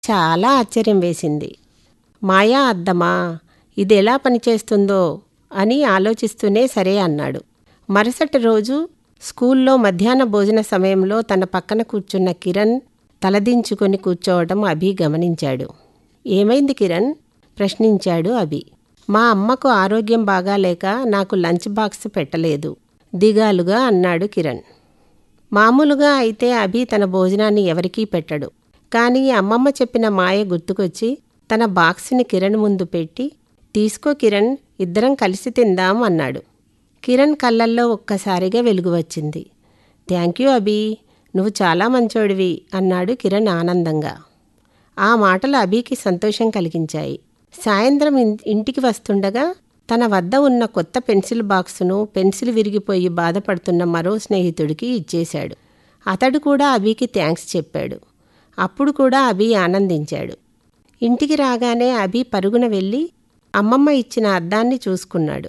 చాలా ఆశ్చర్యం వేసింది మాయా అద్దమా ఇది ఎలా పనిచేస్తుందో అని ఆలోచిస్తూనే సరే అన్నాడు మరుసటి రోజు స్కూల్లో మధ్యాహ్న భోజన సమయంలో తన పక్కన కూర్చున్న కిరణ్ తలదించుకొని కూర్చోవడం అభి గమనించాడు ఏమైంది కిరణ్ ప్రశ్నించాడు అభి మా అమ్మకు ఆరోగ్యం బాగాలేక నాకు లంచ్ బాక్స్ పెట్టలేదు దిగాలుగా అన్నాడు కిరణ్ మామూలుగా అయితే అభి తన భోజనాన్ని ఎవరికీ పెట్టడు కానీ అమ్మమ్మ చెప్పిన మాయ గుర్తుకొచ్చి తన బాక్స్ని కిరణ్ ముందు పెట్టి తీసుకో కిరణ్ ఇద్దరం కలిసి తిందాం అన్నాడు కిరణ్ కళ్ళల్లో ఒక్కసారిగా వెలుగు వచ్చింది థ్యాంక్ యూ అభి నువ్వు చాలా మంచోడివి అన్నాడు కిరణ్ ఆనందంగా ఆ మాటలు అభికి సంతోషం కలిగించాయి సాయంత్రం ఇన్- ఇంటికి వస్తుండగా తన వద్ద ఉన్న కొత్త పెన్సిల్ బాక్సును పెన్సిల్ విరిగిపోయి బాధపడుతున్న మరో స్నేహితుడికి ఇచ్చేశాడు అతడు కూడా అభికి థ్యాంక్స్ చెప్పాడు అప్పుడు కూడా అభి ఆనందించాడు ఇంటికి రాగానే అభి పరుగున వెళ్ళి అమ్మమ్మ ఇచ్చిన అద్దాన్ని చూసుకున్నాడు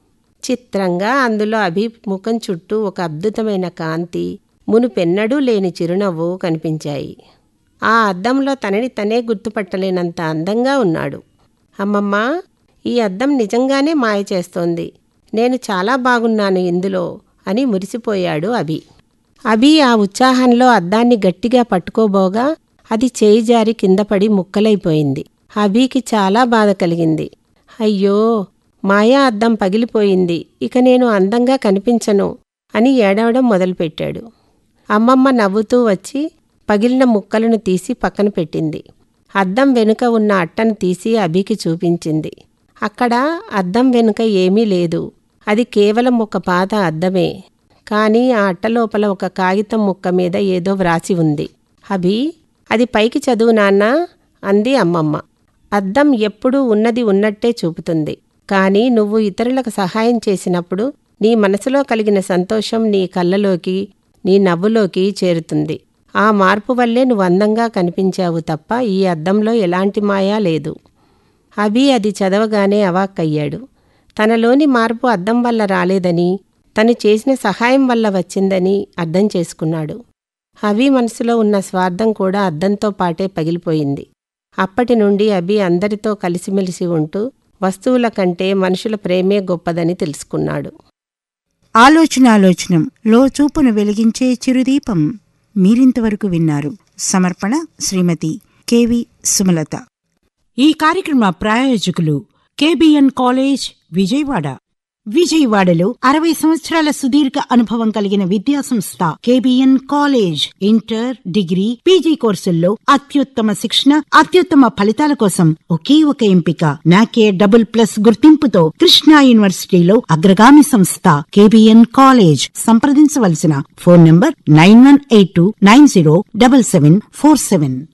చిత్రంగా అందులో అభి ముఖం చుట్టూ ఒక అద్భుతమైన కాంతి మునుపెన్నడూ లేని చిరునవ్వు కనిపించాయి ఆ అద్దంలో తనని తనే గుర్తుపట్టలేనంత అందంగా ఉన్నాడు అమ్మమ్మ ఈ అద్దం నిజంగానే మాయ చేస్తోంది నేను చాలా బాగున్నాను ఇందులో అని మురిసిపోయాడు అభి అభి ఆ ఉత్సాహంలో అద్దాన్ని గట్టిగా పట్టుకోబోగా అది చేయి జారి కింద పడి ముక్కలైపోయింది అభికి చాలా బాధ కలిగింది అయ్యో మాయా అద్దం పగిలిపోయింది ఇక నేను అందంగా కనిపించను అని ఏడవడం మొదలుపెట్టాడు అమ్మమ్మ నవ్వుతూ వచ్చి పగిలిన ముక్కలను తీసి పక్కన పెట్టింది అద్దం వెనుక ఉన్న అట్టను తీసి అభికి చూపించింది అక్కడ అద్దం వెనుక ఏమీ లేదు అది కేవలం ఒక పాత అద్దమే కానీ ఆ అట్ట లోపల ఒక కాగితం ముక్క మీద ఏదో వ్రాసి ఉంది అభి అది పైకి చదువు నాన్నా అంది అమ్మమ్మ అద్దం ఎప్పుడూ ఉన్నది ఉన్నట్టే చూపుతుంది కానీ నువ్వు ఇతరులకు సహాయం చేసినప్పుడు నీ మనసులో కలిగిన సంతోషం నీ కళ్ళలోకి నీ నవ్వులోకి చేరుతుంది ఆ మార్పు వల్లే నువ్వు అందంగా కనిపించావు తప్ప ఈ అద్దంలో ఎలాంటి మాయా లేదు అభి అది చదవగానే అవాక్కయ్యాడు తనలోని మార్పు అద్దం వల్ల రాలేదని తను చేసిన సహాయం వల్ల వచ్చిందని అర్థం చేసుకున్నాడు అభి మనసులో ఉన్న స్వార్థం కూడా అద్దంతో పాటే పగిలిపోయింది అప్పటి నుండి అభి అందరితో కలిసిమెలిసి ఉంటూ వస్తువుల కంటే మనుషుల ప్రేమే గొప్పదని తెలుసుకున్నాడు ఆలోచనాలోచనం లో చూపును వెలిగించే చిరుదీపం మీరింతవరకు విన్నారు సమర్పణ శ్రీమతి కెవి సుమలత ఈ కార్యక్రమ ప్రాయోజకులు కేబిఎన్ కాలేజ్ విజయవాడ విజయవాడలో అరవై సంవత్సరాల సుదీర్ఘ అనుభవం కలిగిన విద్యా సంస్థ K B N college inter degree PG కోర్సుల్లో అత్యుత్తమ శిక్షణ అత్యుత్తమ ఫలితాల కోసం ఒకే ఒక ఎంపిక నాకే డబుల్ ప్లస్ గుర్తింపుతో కృష్ణా యూనివర్సిటీలో అగ్రగామి సంస్థ కేబిఎన్ కాలేజ్ సంప్రదించవలసిన phone number nine one eight two nine zero double seven four seven